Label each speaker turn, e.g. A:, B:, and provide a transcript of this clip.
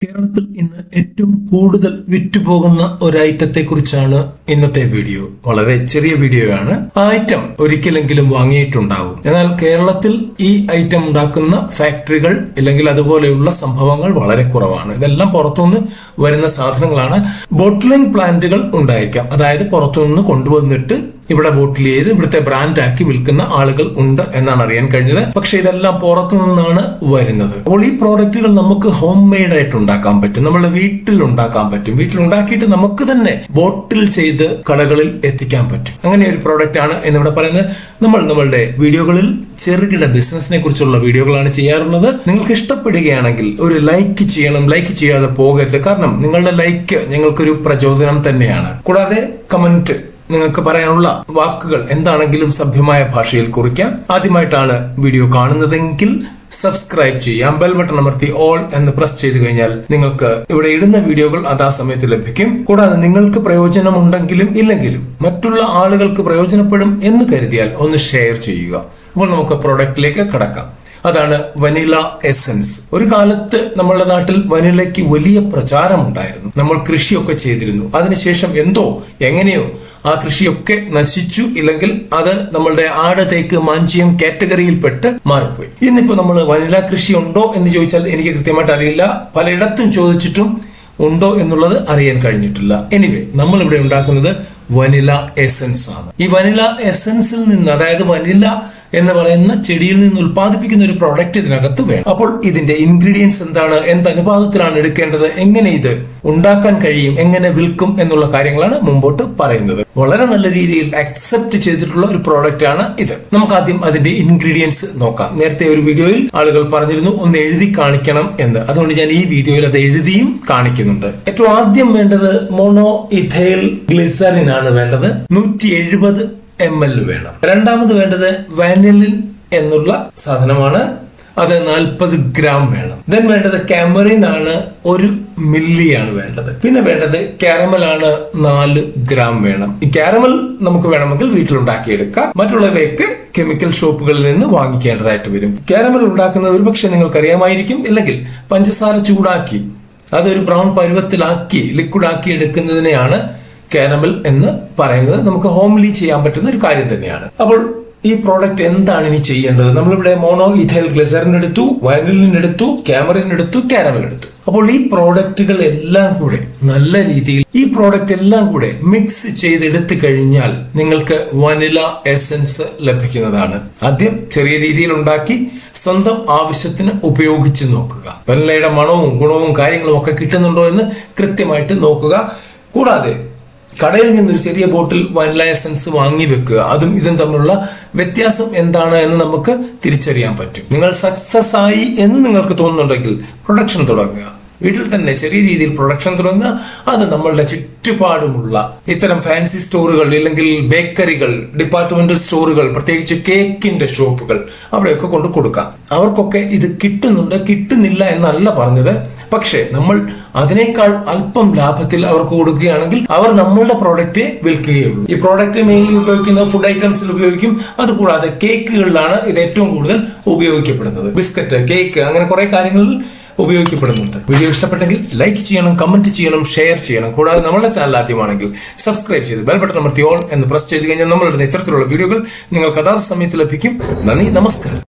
A: കേരളത്തിൽ ഇന്ന് ഏറ്റവും കൂടുതൽ വിറ്റുപോകുന്ന ഒരു ഐറ്റത്തെ കുറിച്ചാണ് ഇന്നത്തെ വീഡിയോ വളരെ ചെറിയ വീഡിയോയാണ് ആ ഐറ്റം ഒരിക്കലെങ്കിലും വാങ്ങിയിട്ടുണ്ടാവും എന്നാൽ കേരളത്തിൽ ഈ ഐറ്റം ഉണ്ടാക്കുന്ന ഫാക്ടറികൾ ഇല്ലെങ്കിൽ അതുപോലെയുള്ള സംഭവങ്ങൾ വളരെ കുറവാണ് ഇതെല്ലാം പുറത്തുനിന്ന് വരുന്ന സാധനങ്ങളാണ് ബോട്ട്ലിംഗ് പ്ലാന്റുകൾ ഉണ്ടായിരിക്കാം അതായത് പുറത്തുനിന്ന് കൊണ്ടുവന്നിട്ട് ഇവിടെ ബോട്ടിൽ ചെയ്ത് ഇവിടുത്തെ ബ്രാൻഡാക്കി വിൽക്കുന്ന ആളുകൾ ഉണ്ട് എന്നാണ് അറിയാൻ കഴിഞ്ഞത് പക്ഷെ ഇതെല്ലാം പുറത്തു നിന്നാണ് വരുന്നത് അപ്പോൾ ഈ പ്രോഡക്റ്റുകൾ നമുക്ക് ഹോം മെയ്ഡ് ആയിട്ട് ഉണ്ടാക്കാൻ പറ്റും നമ്മുടെ വീട്ടിൽ ഉണ്ടാക്കാൻ പറ്റും വീട്ടിൽ ഉണ്ടാക്കിയിട്ട് നമുക്ക് തന്നെ ബോട്ടിൽ ചെയ്ത് കടകളിൽ എത്തിക്കാൻ പറ്റും അങ്ങനെ ഒരു പ്രോഡക്റ്റ് ആണ് എന്നിവിടെ പറയുന്നത് നമ്മൾ നമ്മളുടെ വീഡിയോകളിൽ ചെറുകിട ബിസിനസിനെ കുറിച്ചുള്ള വീഡിയോകളാണ് ചെയ്യാറുള്ളത് നിങ്ങൾക്ക് ഇഷ്ടപ്പെടുകയാണെങ്കിൽ ഒരു ലൈക്ക് ചെയ്യണം ലൈക്ക് ചെയ്യാതെ പോകരുത് കാരണം നിങ്ങളുടെ ലൈക്ക് ഞങ്ങൾക്കൊരു പ്രചോദനം തന്നെയാണ് കൂടാതെ കമന്റ് നിങ്ങൾക്ക് പറയാനുള്ള വാക്കുകൾ എന്താണെങ്കിലും സഭ്യമായ ഭാഷയിൽ കുറിക്കാം ആദ്യമായിട്ടാണ് വീഡിയോ കാണുന്നതെങ്കിൽ സബ്സ്ക്രൈബ് ചെയ്യാം ബെൽ ബട്ടൺ അമർത്തി ഓൾ എന്ന് പ്രസ് ചെയ്തു കഴിഞ്ഞാൽ നിങ്ങൾക്ക് ഇവിടെ ഇടുന്ന വീഡിയോകൾ അതാ സമയത്ത് ലഭിക്കും കൂടാതെ നിങ്ങൾക്ക് പ്രയോജനമുണ്ടെങ്കിലും ഇല്ലെങ്കിലും മറ്റുള്ള ആളുകൾക്ക് പ്രയോജനപ്പെടും എന്ന് കരുതിയാൽ ഒന്ന് ഷെയർ ചെയ്യുക അപ്പോൾ നമുക്ക് പ്രൊഡക്റ്റിലേക്ക് കടക്കാം അതാണ് വനില എസൻസ് ഒരു കാലത്ത് നമ്മളുടെ നാട്ടിൽ വനിലയ്ക്ക് വലിയ പ്രചാരമുണ്ടായിരുന്നു നമ്മൾ കൃഷിയൊക്കെ ചെയ്തിരുന്നു അതിനുശേഷം എന്തോ എങ്ങനെയോ ആ കൃഷിയൊക്കെ നശിച്ചു ഇല്ലെങ്കിൽ അത് നമ്മളുടെ ആട് തേക്ക് മാഞ്ചിയം കാറ്റഗറിയിൽപ്പെട്ട് മാറിപ്പോയി ഇന്നിപ്പോ നമ്മൾ വനില കൃഷി ഉണ്ടോ എന്ന് ചോദിച്ചാൽ എനിക്ക് കൃത്യമായിട്ട് അറിയില്ല പലയിടത്തും ചോദിച്ചിട്ടും ഉണ്ടോ എന്നുള്ളത് അറിയാൻ കഴിഞ്ഞിട്ടില്ല എനിവേ നമ്മൾ ഇവിടെ ഉണ്ടാക്കുന്നത് വനില എസൻസ് ആണ് ഈ വനില എസൻസിൽ നിന്ന് അതായത് വനില എന്ന് പറയുന്ന ചെടിയിൽ നിന്ന് ഉൽപ്പാദിപ്പിക്കുന്ന ഒരു പ്രോഡക്റ്റ് ഇതിനകത്ത് വേണം അപ്പോൾ ഇതിന്റെ ഇൻഗ്രീഡിയൻസ് എന്താണ് എന്ത് അനുപാതത്തിലാണ് എടുക്കേണ്ടത് എങ്ങനെ ഇത് ഉണ്ടാക്കാൻ കഴിയും എങ്ങനെ വിൽക്കും എന്നുള്ള കാര്യങ്ങളാണ് മുമ്പോട്ട് പറയുന്നത് വളരെ നല്ല രീതിയിൽ അക്സെപ്റ്റ് ചെയ്തിട്ടുള്ള ഒരു പ്രോഡക്റ്റ് ആണ് ഇത് നമുക്ക് ആദ്യം അതിന്റെ ഇൻഗ്രീഡിയൻസ് നോക്കാം നേരത്തെ ഒരു വീഡിയോയിൽ ആളുകൾ പറഞ്ഞിരുന്നു ഒന്ന് എഴുതി കാണിക്കണം എന്ന് അതുകൊണ്ട് ഞാൻ ഈ വീഡിയോയിൽ അത് എഴുതിയും കാണിക്കുന്നുണ്ട് ഏറ്റവും ആദ്യം വേണ്ടത് മോണോ ഇഥൈൽ ഗ്ലിസറിൻ ആണ് വേണ്ടത് നൂറ്റി എഴുപത് എം എൽ വേണം രണ്ടാമത് വേണ്ടത് വാനിലിൻ എന്നുള്ള സാധനമാണ് അത് നാൽപ്പത് ഗ്രാം വേണം ദെൻ വേണ്ടത് കാമറിൻ ആണ് ഒരു മില്ലിയാണ് വേണ്ടത് പിന്നെ വേണ്ടത് കാരമൽ ആണ് നാല് ഗ്രാം വേണം ഈ കാരമൽ നമുക്ക് വേണമെങ്കിൽ വീട്ടിലുണ്ടാക്കിയെടുക്കാം മറ്റുള്ളവയൊക്കെ കെമിക്കൽ ഷോപ്പുകളിൽ നിന്ന് വാങ്ങിക്കേണ്ടതായിട്ട് വരും കാരമൽ ഉണ്ടാക്കുന്നത് ഒരുപക്ഷെ നിങ്ങൾക്ക് അറിയാമായിരിക്കും ഇല്ലെങ്കിൽ പഞ്ചസാര ചൂടാക്കി അതൊരു ബ്രൗൺ പരുവത്തിലാക്കി ലിക്വിഡ് ആക്കി എടുക്കുന്നതിനെയാണ് കാരമൽ എന്ന് പറയുന്നത് നമുക്ക് ഹോംലി ചെയ്യാൻ പറ്റുന്ന ഒരു കാര്യം തന്നെയാണ് അപ്പോൾ ഈ പ്രോഡക്റ്റ് എന്താണ് ഇനി ചെയ്യേണ്ടത് നമ്മളിവിടെ മോണോ ഇഥൈൽ ഗ്ലിസറിൻ എടുത്തു വയലിൻ എടുത്തു ക്യാമറിൻ എടുത്തു കാരമൽ എടുത്തു അപ്പോൾ ഈ പ്രോഡക്റ്റുകൾ എല്ലാം കൂടെ നല്ല രീതിയിൽ ഈ പ്രോഡക്റ്റ് എല്ലാം കൂടെ മിക്സ് ചെയ്തെടുത്തു കഴിഞ്ഞാൽ നിങ്ങൾക്ക് വനില എസൻസ് ലഭിക്കുന്നതാണ് ആദ്യം ചെറിയ രീതിയിൽ ഉണ്ടാക്കി സ്വന്തം ആവശ്യത്തിന് ഉപയോഗിച്ച് നോക്കുക വനിലയുടെ മണവും ഗുണവും കാര്യങ്ങളും ഒക്കെ കിട്ടുന്നുണ്ടോ എന്ന് കൃത്യമായിട്ട് നോക്കുക കൂടാതെ കടയിൽ നിന്നൊരു ചെറിയ ബോട്ടിൽ വനില എസൻസ് വാങ്ങി വെക്കുക അതും ഇതും തമ്മിലുള്ള വ്യത്യാസം എന്താണ് എന്ന് നമുക്ക് തിരിച്ചറിയാൻ പറ്റും നിങ്ങൾ സക്സസ് ആയി എന്ന് നിങ്ങൾക്ക് തോന്നുന്നുണ്ടെങ്കിൽ പ്രൊഡക്ഷൻ തുടങ്ങുക വീട്ടിൽ തന്നെ ചെറിയ രീതിയിൽ പ്രൊഡക്ഷൻ തുടങ്ങുക അത് നമ്മളുടെ ചുറ്റുപാടുമുള്ള ഇത്തരം ഫാൻസി സ്റ്റോറുകൾ ഇല്ലെങ്കിൽ ബേക്കറികൾ ഡിപ്പാർട്ട്മെന്റൽ സ്റ്റോറുകൾ പ്രത്യേകിച്ച് കേക്കിന്റെ ഷോപ്പുകൾ അവിടെയൊക്കെ കൊണ്ട് കൊടുക്കാം അവർക്കൊക്കെ ഇത് കിട്ടുന്നുണ്ട് കിട്ടുന്നില്ല എന്നല്ല പറഞ്ഞത് പക്ഷേ നമ്മൾ അതിനേക്കാൾ അല്പം ലാഭത്തിൽ അവർക്ക് കൊടുക്കുകയാണെങ്കിൽ അവർ നമ്മളുടെ പ്രോഡക്റ്റ് വിൽക്കുകയുള്ളൂ ഈ പ്രോഡക്റ്റ് മെയിൻലി ഉപയോഗിക്കുന്നത് ഫുഡ് ഐറ്റംസിൽ ഉപയോഗിക്കും അതുകൂടാതെ കേക്കുകളിലാണ് ഇത് ഏറ്റവും കൂടുതൽ ഉപയോഗിക്കപ്പെടുന്നത് ബിസ്ക്കറ്റ് കേക്ക് അങ്ങനെ കുറെ കാര്യങ്ങളിൽ ഉപയോഗിക്കപ്പെടുന്നുണ്ട് വീഡിയോ ഇഷ്ടപ്പെട്ടെങ്കിൽ ലൈക്ക് ചെയ്യണം കമന്റ് ചെയ്യണം ഷെയർ ചെയ്യണം കൂടാതെ നമ്മുടെ ചാനൽ ആദ്യമാണെങ്കിൽ സബ്സ്ക്രൈബ് ചെയ്ത് ബെൽ ബട്ടൺ അമർത്തി ഓൾ എന്ന് പ്രസ് ചെയ്ത് കഴിഞ്ഞാൽ നമ്മളിടുന്ന ഇത്തരത്തിലുള്ള വീഡിയോകൾ നിങ്ങൾക്ക് അതാത് സമയത്ത് ലഭിക്കും നന്ദി നമസ്കാരം